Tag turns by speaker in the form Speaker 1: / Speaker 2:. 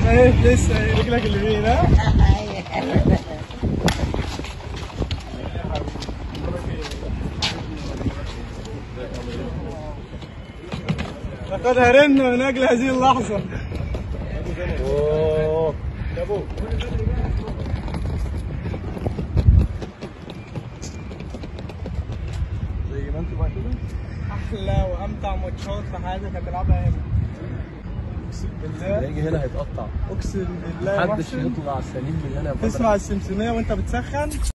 Speaker 1: ايه لسه ايه رجلك اليمين ها لقد هرمنا من اجل هذه اللحظه
Speaker 2: اوه
Speaker 1: زي ما انتوا بقى كده احلى وامتع ماتشات في حياتك هتلعبها هنا اقسم بالله
Speaker 2: هيجي هنا هيتقطع
Speaker 1: اقسم بالله يا
Speaker 2: محدش
Speaker 1: محسن
Speaker 2: يطلع سليم من هنا يا
Speaker 1: تسمع السمسميه وانت بتسخن